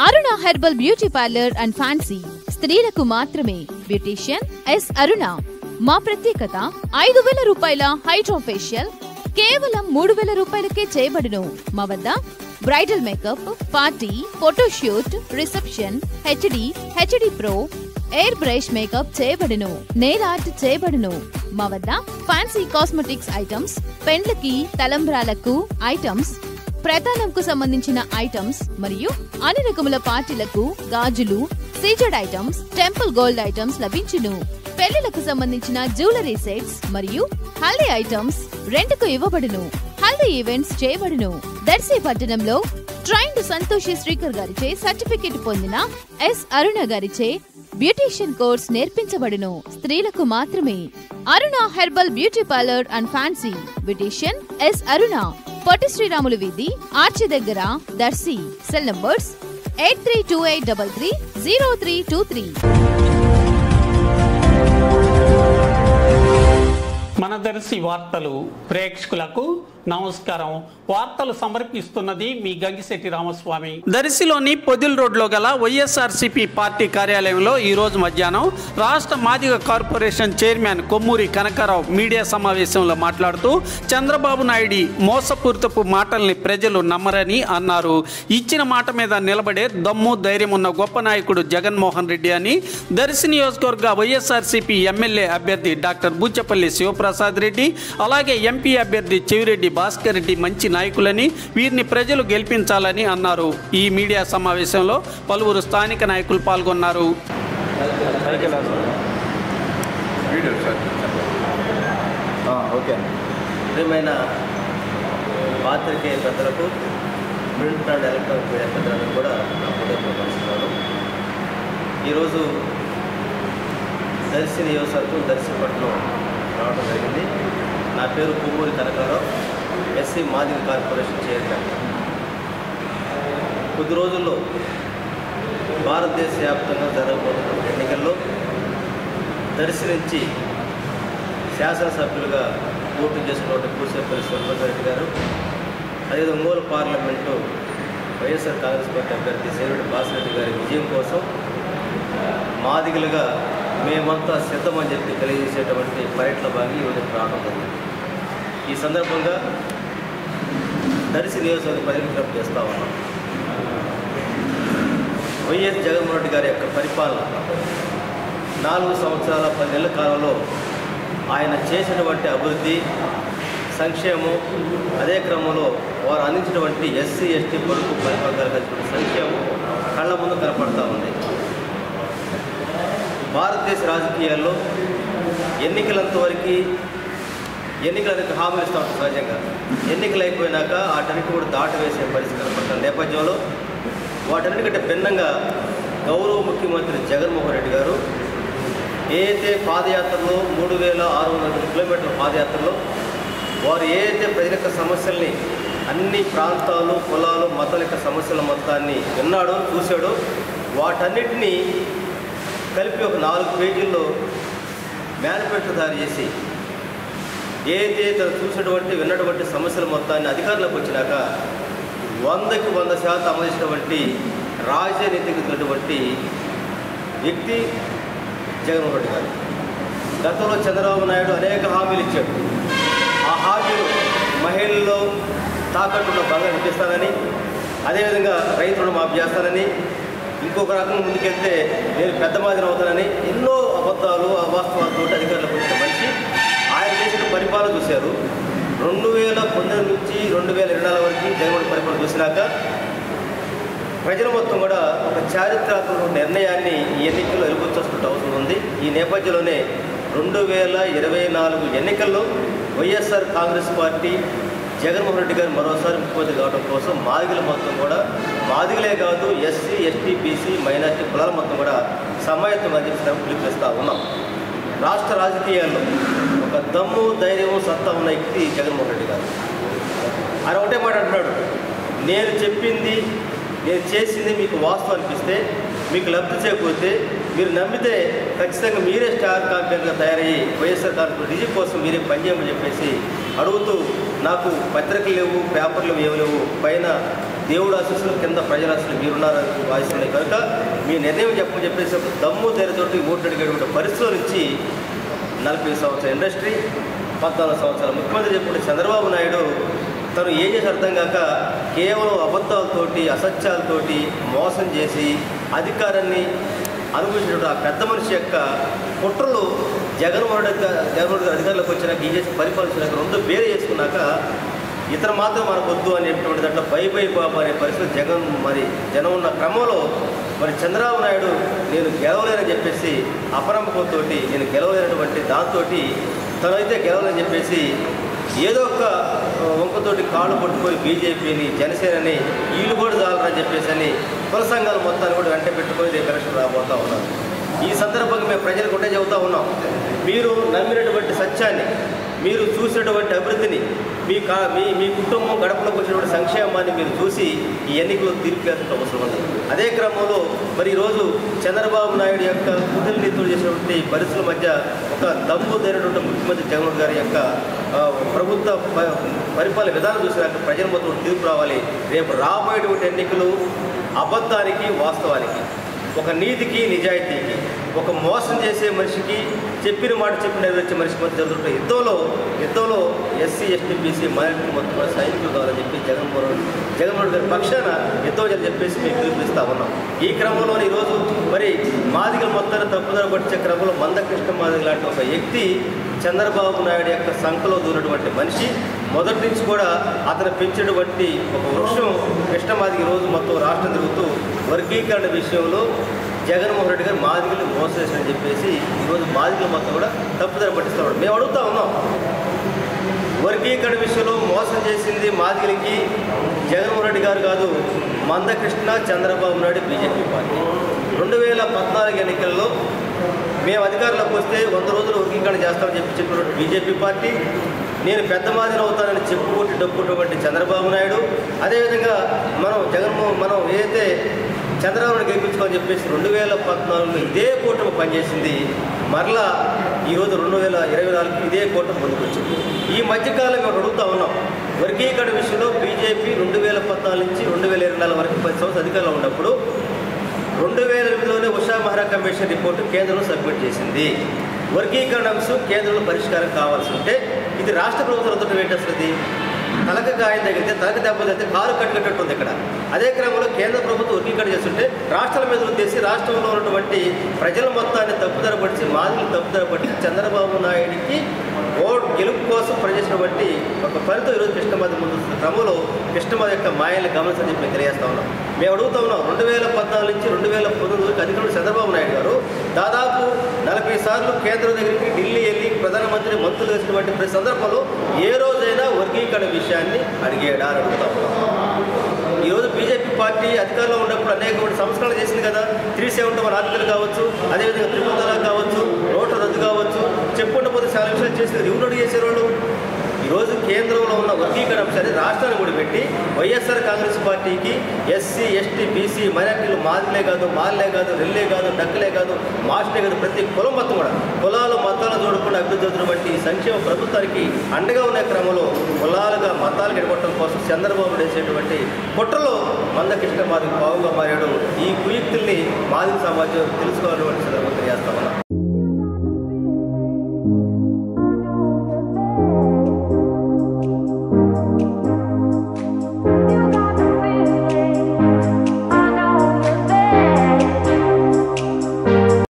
Aruna herbal beauty parlour and fancy స్త్రీలకు మాత్రమే beautician S అరుణ మా ప్రత్యేకత ఐదు వేల రూపాయల హైడ్రో ఫేషియల్ కేవలం మూడు వేల రూపాయలకే చేయబడును మా వద్ద bridal makeup party photoshoot reception HD HD pro air brush makeup చేయబడును నెయిల్ ఆర్ట్ చేయబడును మా వద్ద ఫ్యాన్సీ కాస్మెటిక్స్ ఐటమ్స్ పెండ్లకి తలంబ్రాలకు ఐటమ్స్ ప్రధానంకు సంబంధించిన ఐటమ్స్ మరియు అన్ని రకముల పార్టీలకు గాజులు CZ items temple gold items లభించును పెళ్లిలకు సంబంధించిన జ్యువెలరీ సెట్స్ మరియు హల్దీ ఐటమ్స్ రెంట్కు ఇవ్వబడును హల్దీ ఈవెంట్స్ చేయబడును దర్శి పట్టణంలో ట్రైన్డ్ సంతోషి శ్రీకర్ గారిచే సర్టిఫికెట్ పొందిన ఎస్ అరుణ గారిచే బ్యూటీషియన్ కోర్స్ నేర్పించబడును స్త్రీలకు మాత్రమే Aruna herbal beauty parlour and fancy beautician S Aruna Potti Sriramulu వీధి ఆర్చి దగ్గర Darsi cell numbers eight three two eight double three zero three two three మన దర్శి వార్తలు ప్రేక్షకులకు నమస్కారం వార్తలు సమర్పిస్తున్నది మీ గంగిశెట్టి రామస్వామి దర్శిలోని పొదిల్ రోడ్లో గల వైఎస్ఆర్సీపీ పార్టీ కార్యాలయంలో ఈ రోజు మధ్యాహ్నం రాష్ట్ర Madiga corporation chairman Kommuri Kanakarao media సమావేశంలో మాట్లాడుతూ చంద్రబాబు నాయుడు మోసపూరితపు మాటల్ని ప్రజలు నమ్మరని అన్నారు ఇచ్చిన మాట మీద నిలబడే దమ్ము ధైర్యం ఉన్న గొప్ప నాయకుడు జగన్మోహన్ రెడ్డి అని దర్శి నియోజకవర్గ వైఎస్ఆర్సీపీ ఎమ్మెల్యే అభ్యర్థి డాక్టర్ బూచపల్లి శివప్రసాద్ రెడ్డి అలాగే ఎంపీ అభ్యర్థి చెవిరెడ్డి భాస్కర్ రెడ్డి మంచి నాయకులని వీరిని ప్రజలు గెలిపించాలని అన్నారు ఈ మీడియా సమావేశంలో పలువురు స్థానిక నాయకులు పాల్గొన్నారు వీడియో సార్ ఆ, ఓకే అండి ప్రియమైన పాత్రికేయ పెద్దలకు ప్రింట్ అండ్ ఎలక్ట్రానిక్ మీడియా పెద్దలకు కూడా నా హృదయపూర్వకస్తున్నాను ఈరోజు దర్శి నియోజకవర్గం దర్శిపట్నం రావడం జరిగింది నా పేరు Puvvuri Kanakarao SC Madiga corporation chairman కొద్ది రోజుల్లో భారతదేశ వ్యాప్తంగా జరగబోతున్న ఎన్నికల్లో దర్శి నుంచి శాసనసభ్యులుగా పోటీ చేసినటువంటి పూసేపల్లి సుబ్రహ్మణ్య గారు అదే Ongole parliament YSR Congress party అభ్యర్థి సేరుడి బాసిరెడ్డి గారి విజయం కోసం మాదిగలుగా మేమంతా సిద్ధమని చెప్పి తెలియజేసేటువంటి పర్యటన భాగంగా ఈరోజు రావడం జరిగింది ఈ సందర్భంగా దర్శి నియోజకవర్గ ప్రజలు విజ్ఞప్తి చేస్తా ఉన్నాం వైఎస్ జగన్మోహన్ రెడ్డి గారి యొక్క పరిపాలన నాలుగు సంవత్సరాల పది నెలల కాలంలో ఆయన చేసినటువంటి అభివృద్ధి సంక్షేమం అదే క్రమంలో వారు అందించినటువంటి ఎస్సీ ఎస్టీ కొడుకు పరిపాలన సంక్షేమం కళ్ళ ముందు కనపడతా ఉంది భారతదేశ రాజకీయాల్లో ఎన్నికలంత వరకు ఎన్నికలకు హామీలు ఇస్తూ ఉంటారు సహజంగా ఎన్నికలు అయిపోయినాక వాటన్నిటి కూడా దాటి వేసే పరిస్థితి కనపడుతున్న నేపథ్యంలో వాటన్నిటికంటే భిన్నంగా గౌరవ ముఖ్యమంత్రి జగన్మోహన్ రెడ్డి గారు ఏదైతే పాదయాత్రలో మూడు వేల ఆరు వందల కిలోమీటర్ల పాదయాత్రలో వారు ఏదైతే ప్రజల యొక్క సమస్యల్ని అన్ని ప్రాంతాలు కులాలు మతాల యొక్క సమస్యల మొత్తాన్ని విన్నాడో చూశాడో వాటన్నిటినీ కలిపి ఒక నాలుగు పేజీల్లో మేనిఫెస్టో తయారు చేసి ఏదైతే తను చూసినటువంటి విన్నటువంటి సమస్యల మొత్తాన్ని అధికారంలోకి వచ్చినాక వందకి వంద శాతం అమలు చేసినటువంటి రాజనీతికి వ్యక్తి జగన్మోహన్ రెడ్డి గారు గతంలో చంద్రబాబు నాయుడు అనేక హామీలు ఇచ్చాడు ఆ హామీలు మహిళల్లో తాకట్టున్న బంగారం ఇప్పిస్తానని అదేవిధంగా రైతు రుణమాఫీ చేస్తానని ఇంకొక రకం ముందుకెళ్తే నేను పెద్ద మాదిరి అవుతానని ఎన్నో అబద్ధాలు అవాస్తవాలతో అధికారులకు వచ్చిన మనిషి ఆయన చేసిన పరిపాలన చూశారు రెండు వేల పంతొమ్మిది నుంచి రెండు వేల ఇరవై నాలుగు వరకు జగన్మోహన్ పరిపాలన చూసినాక ప్రజలు మొత్తం కూడా ఒక చారిత్రాత్మక నిర్ణయాన్ని ఈ ఎన్నికల్లో వెలుగుచ్చేసుకుంటూ అవసరం ఉంది ఈ నేపథ్యంలోనే రెండు వేల ఇరవై నాలుగు ఎన్నికల్లో YSR Congress party Jaganmohan Reddy garu మరోసారి ముఖ్యమంత్రి కావడం కోసం మాదిగల మొత్తం కూడా మాదిగలే కాదు ఎస్సీ ఎస్టీ బీసీ మైనార్టీ కులాల మొత్తం కూడా సమాయత్తం అందించడానికి పిలుపునిస్తూ ఉన్నాం రాష్ట్ర రాజకీయాల్లో ఒక దమ్ము ధైర్యం సత్తా ఉన్న వ్యక్తి జగన్మోహన్ రెడ్డి గారు ఆయన ఒకటే మాట అంటున్నాడు నేను చెప్పింది నేను చేసింది మీకు వాస్తవం అనిపిస్తే మీకు లబ్ధి చేయకపోతే మీరు నమ్మితే ఖచ్చితంగా మీరే స్టార్ కాంపియన్గా తయారయ్యి వైఎస్ఆర్ కాంగ్రెస్ రిజి కోసం మీరే పనిచేయమని చెప్పేసి అడుగుతూ నాకు పత్రికలు లేవు పేపర్లు ఏమి లేవు పైన దేవుడు ఆశీస్సులు కింద ప్రజల ఆశీస్సులు మీరున్నారు ఆశీస్సులు కనుక మీ నిర్ణయం చెప్పని చెప్పేసి ఒక దమ్ము తెరతోటి ఓట్లు అడిగేటువంటి పరిస్థితుల నుంచి నలభై సంవత్సరాల ఇండస్ట్రీ పద్నాలుగు సంవత్సరాల ముఖ్యమంత్రి చెప్పుకుంటే చంద్రబాబు నాయుడు తను ఏం చేసి అర్థం కాక కేవలం అబద్ధాలతోటి అసత్యాలతోటి మోసం చేసి అధికారాన్ని అనుభవించినటువంటి ఆ పెద్ద మనిషి యొక్క కుట్రలు జగన్మోహన్ రెడ్డి గా- జగన్మోహన్ రెడ్డి గారు అధికారంలోకి వచ్చినాక ఈ చేసి పరిపాలించినాక రెండు వేరే చేసుకున్నాక ఇతను మాత్రం మనకు వద్దు అనేటువంటి దాంట్లో బై బై బాబు అనే పరిస్థితి జగన్ మరి జనం ఉన్న క్రమంలో మరి చంద్రబాబు నాయుడు నేను గెలవలేనని చెప్పేసి అపనమ్మకంతో నేను గెలవలేనటువంటి దాంతో తనైతే గెలవలేని చెప్పేసి ఏదో ఒక ఆ, వంకతోటి కాళ్ళు పట్టుకొని బీజేపీని జనసేనని వీళ్ళు కూడా చాలరని చెప్పేసి అని కుల సంఘాలు మొత్తాన్ని కూడా వెంట పెట్టుకొని రేపు ఎలక్షన్ రాబోతా ఉన్నారు ఈ సందర్భంగా మేము ప్రజలకు ఒకటే చెబుతా ఉన్నాం మీరు నమ్మినటువంటి సత్యాన్ని మీరు చూసినటువంటి అభివృద్ధిని మీ కా మీ మీ కుటుంబం గడపలోకి వచ్చినటువంటి సంక్షేమాన్ని మీరు చూసి ఈ ఎన్నికల్లో తీర్పు వేయాల్సిన అవసరం ఉంది అదే క్రమంలో మరి ఈరోజు చంద్రబాబు నాయుడు యొక్క కుదురు నీతులు చేసినటువంటి పరిస్థితుల మధ్య ఒక దమ్ము ధైర్యటువంటి ముఖ్యమంత్రి జగన్మోహన్ గారి యొక్క ఆ, ప్రభుత్వ ప- పరిపాలన విధానం చూసినాక ప్రజల మొత్తం తీర్పు రావాలి రేపు రాబోయేటువంటి ఎన్నికలు అబద్ధానికి వాస్తవానికి ఒక నీతికి నిజాయితీకి ఒక మోసం చేసే మనిషికి చెప్పిన మాట చెప్పిన నెరవేర్చే మనిషికి మధ్య జరుగుతున్న యుద్ధంలో యుద్ధంలో ఎస్సీ ఎస్టీ బీసీ మైనార్టీ మొత్తం కూడా సైనికులు కావాలని చెప్పి జగన్మోహన్ రెడ్డి జగన్మోహన్ రెడ్డి గారి పక్షాన యుద్ధం చేయాలని చెప్పేసి మేము పిలుపునిస్తా ఉన్నాం ఈ క్రమంలో ఈరోజు మరి మాదిగల మొత్తాన్ని తప్పుదల పట్టించే క్రమంలో మందకృష్ణ మాదిగ లాంటి ఒక వ్యక్తి చంద్రబాబు నాయుడు యొక్క సంఖలో దూరినటువంటి మనిషి మొదటి నుంచి కూడా అతను పెంచినటువంటి ఒక వృక్షం కృష్ణమాదికి రోజు మొత్తం రాష్ట్రం తిరుగుతూ వర్గీకరణ విషయంలో జగన్మోహన్ రెడ్డి గారు మాదిగలు మోసం చేశారని చెప్పేసి ఈరోజు మాదిగలు మొత్తం కూడా తప్పుదల పట్టిస్తున్నాడు మేము అడుగుతా ఉన్నాం వర్గీకరణ విషయంలో మోసం చేసింది మాదిగలకి జగన్మోహన్ రెడ్డి గారు కాదు మందకృష్ణ చంద్రబాబు నాయుడు బీజేపీ పార్టీ రెండు వేల పద్నాలుగు ఎన్నికల్లో మేము అధికారంలోకి వస్తే వంద రోజులు వర్గీకరణ చేస్తామని చెప్పి చెప్పినటువంటి బీజేపీ పార్టీ నేను పెద్ద మాదిరి అవుతానని చెప్పుకుంటూ డప్పుకున్నటువంటి చంద్రబాబు నాయుడు అదేవిధంగా మనం జగన్మోహన్ మనం ఏదైతే చంద్రబాబును గెలిపించుకోని చెప్పేసి రెండు వేల పద్నాలుగులో ఇదే కూటమి పనిచేసింది మరలా ఈరోజు రెండు వేల ఇరవై నాలుగు ఇదే కూటమి ముందుకు వచ్చింది ఈ మధ్యకాలం మేము అడుగుతా ఉన్నాం వర్గీకరణ విషయంలో బీజేపీ రెండు వేల పద్నాలుగు నుంచి రెండు వేల ఇరవై నాలుగు వరకు పది సంవత్సరాలు అధికారంలో ఉన్నప్పుడు రెండు వేల ఎనిమిదిలోనే ఉషా మహారా కమిషన్ రిపోర్టు కేంద్రంలో సబ్మిట్ చేసింది వర్గీకరణ అంశం కేంద్రంలో పరిష్కారం కావాల్సి ఉంటే ఇది రాష్ట్ర ప్రభుత్వం ఏంటి అసలు ఇది తలకు గాయం తగిలితే తలకు దెబ్బ తగిలితే కారు కట్టుకట్టు ఉంది ఇక్కడ అదే క్రమంలో కేంద్ర ప్రభుత్వం వర్గీకరణ చేస్తుంటే రాష్ట్రాల మీద ఉద్దేశి రాష్ట్రంలో ఉన్నటువంటి ప్రజల మొత్తాన్ని తప్పుదర పడిచి మాదిరి తప్పుదర పడిచి చంద్రబాబు నాయుడికి ఓట్ గెలుపు కోసం పనిచేసినటువంటి ఒక ఫలితం ఈరోజు కృష్ణమాది ముందు వస్తున్న క్రమంలో కృష్ణమాది యొక్క మాయల్ని గమనించని చెప్పి మేము తెలియజేస్తా ఉన్నాం మేము అడుగుతా ఉన్నాం రెండు వేల పద్నాలుగు నుంచి రెండు వేల పంతొమ్మిది వరకు అధికారులు చంద్రబాబు నాయుడు గారు దాదాపు నలభై సార్లు కేంద్రం దగ్గరికి ఢిల్లీ వెళ్ళి ప్రధానమంత్రి మంత్రులు వేసినటువంటి ప్రతి సందర్భంలో ఏ రోజైనా వర్గీకరణ విషయాన్ని అడిగేడా అని అడుగుతా ఉన్నాం ఈరోజు బీజేపీ పార్టీ అధికారంలో ఉన్నప్పుడు అనేకమైన సంస్కరణలు చేసింది కదా త్రీ సెవెంటీ వన్ ఆర్టికల్ కావచ్చు అదేవిధంగా త్రిపుల్ తలాక్ కావచ్చు నోట్ల రద్దు కావచ్చు చెప్పుకుంటూ పోతే చాలా విషయాలు చేసింది ఎవరు చేసే వాళ్ళు ఈరోజు కేంద్రంలో ఉన్న వర్గీకరణ అంశాన్ని రాష్ట్రాన్ని కూడా పెట్టి వైఎస్ఆర్ కాంగ్రెస్ పార్టీకి ఎస్సీ ఎస్టీ బీసీ మైనార్టీలు మాదిలే కాదు మాలే కాదు రెల్లే కాదు డక్కలే కాదు మాస్టే కాదు ప్రతి కులం మొత్తం కూడా కులాలు మతాలు చూడకుండా అభివృద్ధి అవుతున్నటువంటి ఈ సంక్షేమ ప్రభుత్వానికి అండగా ఉన్న క్రమంలో కులాలుగా మతాలు ఎడగొట్టడం కోసం చంద్రబాబు నాయుడు చేసేటువంటి కుట్రలో మందకృష్ణ మాదిరి పావుగా మారాడు ఈ కుయుక్తుల్ని మాదిరి సమాజం తెలుసుకోవాలన్నటువంటి